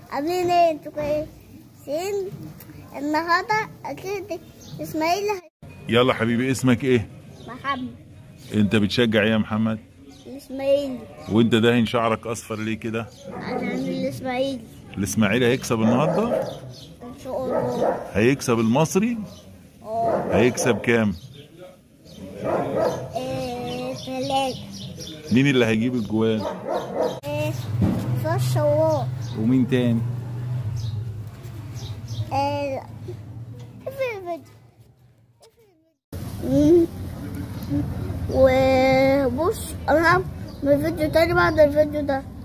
عاملين ايه انتوا كويسين النهارده اكيد اسماعيل هي- يلا حبيبي اسمك ايه محمد انت بتشجع ايه يا محمد الاسماعيلي وانت دهن شعرك اصفر ليه كده انا عامل الاسماعيلي الاسماعيلي هيكسب النهارده ان شاء الله هيكسب المصري اه هيكسب كام إيه، ثلاثة مين اللي هيجيب الجوان إيه، صار شوار ومين تاني إيه، اقفل الفيديو مم. وبص انا هعمل فيديو تاني بعد الفيديو ده